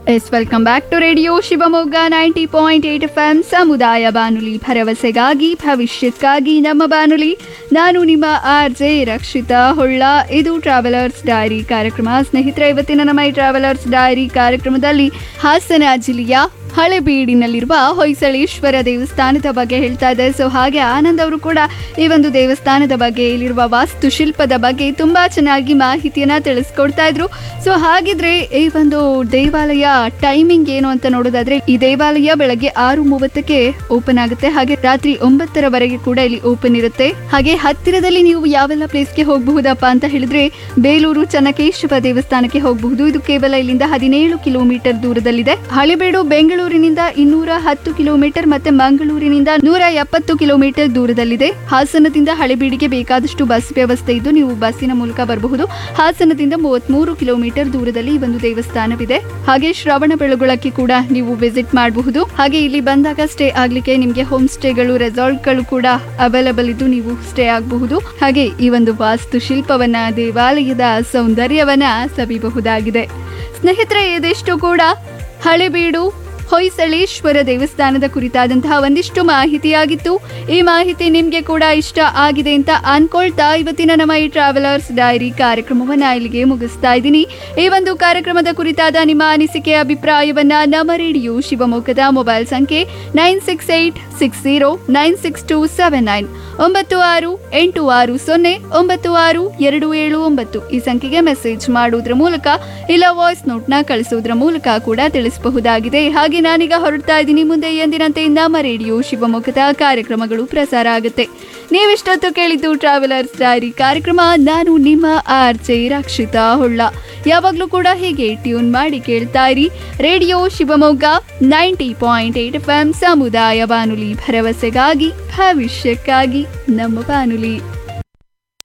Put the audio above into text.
S welcome back to radio Shivamogga ninety point eight F M ಸಮುದಾಯ ಬಾನುಲಿ ಭರವಸೆಗಾಗಿ ಭವಿಷ್ಯಕ್ಕಾಗಿ ನಮ್ಮ ಬಾನುಲಿ ನಾನು ನಿಮ್ಮ ಆರ್ ಜೆ ರಕ್ಷಿತಾ ಹೊಳ್ಳ ಇದು ಟ್ರಾವೆಲರ್ಸ್ ಡೈರಿ ಕಾರ್ಯಕ್ರಮ ಸ್ನೇಹಿತರೆ ಇವತ್ತಿನ ನಮ್ಮ ಈ ಟ್ರಾವೆಲರ್ಸ್ ಡೈರಿ ಕಾರ್ಯಕ್ರಮದಲ್ಲಿ ಹಾಸನ ಜಿಲ್ಲೆಯ ಹಳೆಬೀಡಿನಲ್ಲಿರುವ ಹೊಯ್ಸಳೇಶ್ವರ ದೇವಸ್ಥಾನದ ಬಗ್ಗೆ ಹೇಳ್ತಾ ಇದೆ ಸೊ ಹಾಗೆ ಆನಂದ್ ಅವರು ಕೂಡ ಈ ಒಂದು ದೇವಸ್ಥಾನದ ಬಗ್ಗೆ ಇಲ್ಲಿರುವ ವಾಸ್ತುಶಿಲ್ಪದ ಬಗ್ಗೆ ತುಂಬಾ ಚೆನ್ನಾಗಿ ಮಾಹಿತಿಯನ್ನ ತಿಳಿಸ್ಕೊಡ್ತಾ ಇದ್ರು ಸೊ ಹಾಗಿದ್ರೆ ಈ ಒಂದು ದೇವಾಲಯ ಟೈಮಿಂಗ್ ಏನು ಅಂತ ನೋಡೋದಾದ್ರೆ ಈ ದೇವಾಲಯ ಬೆಳಗ್ಗೆ ಆರು ಮೂವತ್ತಕ್ಕೆ ಓಪನ್ ಆಗುತ್ತೆ ಹಾಗೆ ರಾತ್ರಿ ಒಂಬತ್ತರವರೆಗೆ ಕೂಡ ಇಲ್ಲಿ ಓಪನ್ ಇರುತ್ತೆ ಹಾಗೆ ಹತ್ತಿರದಲ್ಲಿ ನೀವು ಯಾವೆಲ್ಲ ಪ್ಲೇಸ್ಗೆ ಹೋಗಬಹುದಪ್ಪ ಅಂತ ಹೇಳಿದ್ರೆ ಬೇಲೂರು ಚನ್ನಕೇಶವ ದೇವಸ್ಥಾನಕ್ಕೆ ಹೋಗಬಹುದು ಇದು ಕೇವಲ ಇಲ್ಲಿಂದ ಹದಿನೇಳು ಕಿಲೋಮೀಟರ್ ದೂರದಲ್ಲಿದೆ ಹಳೆಬೀಡು ಬೆಂಗಳೂರಿನಿಂದ ಇನ್ನೂರ ಹತ್ತು ಕಿಲೋಮೀಟರ್ ಮತ್ತೆ ಮಂಗಳೂರಿನಿಂದ ನೂರ ಎಪ್ಪತ್ತು ಕಿಲೋಮೀಟರ್ ದೂರದಲ್ಲಿದೆ ಹಾಸನದಿಂದ ಹಳೆಬೀಡಿಗೆ ಬೇಕಾದಷ್ಟು ಬಸ್ ವ್ಯವಸ್ಥೆ ಇದ್ದು ನೀವು ಬಸ್ಸಿನ ಮೂಲಕ ಬರಬಹುದು ಹಾಸನದಿಂದ ಮೂವತ್ಮೂರು ಕಿಲೋಮೀಟರ್ ದೂರದಲ್ಲಿ ಈ ಒಂದು ದೇವಸ್ಥಾನವಿದೆ ಹಾಗೆ ಶ್ರವಣ ಬೆಳಗೊಳಕ್ಕೆ ಕೂಡ ನೀವು ವಿಸಿಟ್ ಮಾಡಬಹುದು ಹಾಗೆ ಇಲ್ಲಿ ಬಂದಾಗ ಸ್ಟೇ ಆಗ್ಲಿಕ್ಕೆ ನಿಮಗೆ ಹೋಮ್ ಸ್ಟೇಗಳು ರೆಸಾರ್ಟ್ಗಳು ಕೂಡ ಅವೈಲಬಲ್ ಇದ್ದು ನೀವು ಸ್ಟೇ ಆಗಬಹುದು ಹಾಗೆ ಈ ಒಂದು ವಾಸ್ತುಶಿಲ್ಪವನ್ನ ದೇವಾಲಯದ ಸೌಂದರ್ಯವನ್ನ ಸವಿಬಹುದಾಗಿದೆ ಸ್ನೇಹಿತರೆ ಇದಿಷ್ಟು ಕೂಡ ಹಳೆಬೀಡು ಹೊಯ್ಸಳೇಶ್ವರ ದೇವಸ್ಥಾನದ ಕುರಿತಾದಂತಹ ಒಂದಿಷ್ಟು ಮಾಹಿತಿಯಾಗಿತ್ತು ಈ ಮಾಹಿತಿ ನಿಮಗೆ ಕೂಡ ಇಷ್ಟ ಆಗಿದೆ ಅಂತ ಅನ್ಕೊಳ್ತಾ ಇವತ್ತಿನ ನಮ್ಮ ಈ ಟ್ರಾವೆಲರ್ಸ್ ಡೈರಿ ಕಾರ್ಯಕ್ರಮವನ್ನ ಇಲ್ಲಿಗೆ ಮುಗಿಸ್ತಾ ಇದ್ದೀನಿ ಈ ಒಂದು ಕಾರ್ಯಕ್ರಮದ ಕುರಿತಾದ ನಿಮ್ಮ ಅನಿಸಿಕೆ ಅಭಿಪ್ರಾಯವನ್ನ ನಮ್ಮ ರೇಡಿಯೋ ಶಿವಮೊಗ್ಗದ ಮೊಬೈಲ್ ಸಂಖ್ಯೆ nine six eight six zero nine six two seven nine ಒಂಬತ್ತು ಆರು ಎಂಟು ಆರು ಸೊನ್ನೆ ಒಂಬತ್ತು ಆರು ಎರಡು ಏಳು ಒಂಬತ್ತು ಈ ಸಂಖ್ಯೆಗೆ ಮೆಸೇಜ್ ಮಾಡುವುದರ ಮೂಲಕ ಇಲ್ಲ ವಾಯ್ಸ್ ನೋಟ್ನ ಕಳಿಸುವುದರ ಮೂಲಕ ಕೂಡ ತಿಳಿಸಬಹುದಾಗಿದೆ ಹಾಗೆ ನಾನೀಗ ಹೊರಡ್ತಾ ಇದ್ದೀನಿ ಮುಂದೆ ಎಂದಿನಂತೆ ನಮ್ಮ ರೇಡಿಯೋ ಶಿವಮೊಗ್ಗದ ಕಾರ್ಯಕ್ರಮಗಳು ಪ್ರಸಾರ ಆಗುತ್ತೆ ನೀವಿಷ್ಟೊತ್ತು ಕೇಳಿದ್ದು ಟ್ರಾವೆಲರ್ಸ್ ಡೈರಿ ಕಾರ್ಯಕ್ರಮ ನಾನು ನಿಮ್ಮ ಆರ್ ಜೆ ರಕ್ಷಿತಾ ಹೊಳ್ಳ ಯಾವಾಗಲೂ ಕೂಡ ಹೀಗೆ ಟ್ಯೂನ್ ಮಾಡಿ ಕೇಳ್ತಾ ಇರಿ radio Shivamogga ninety point eight F M ಸಮುದಾಯ ಬಾನುಲಿ ಭರವಸೆಗಾಗಿ ಭವಿಷ್ಯಕ್ಕಾಗಿ ನಮ್ಮ ಬಾನುಲಿ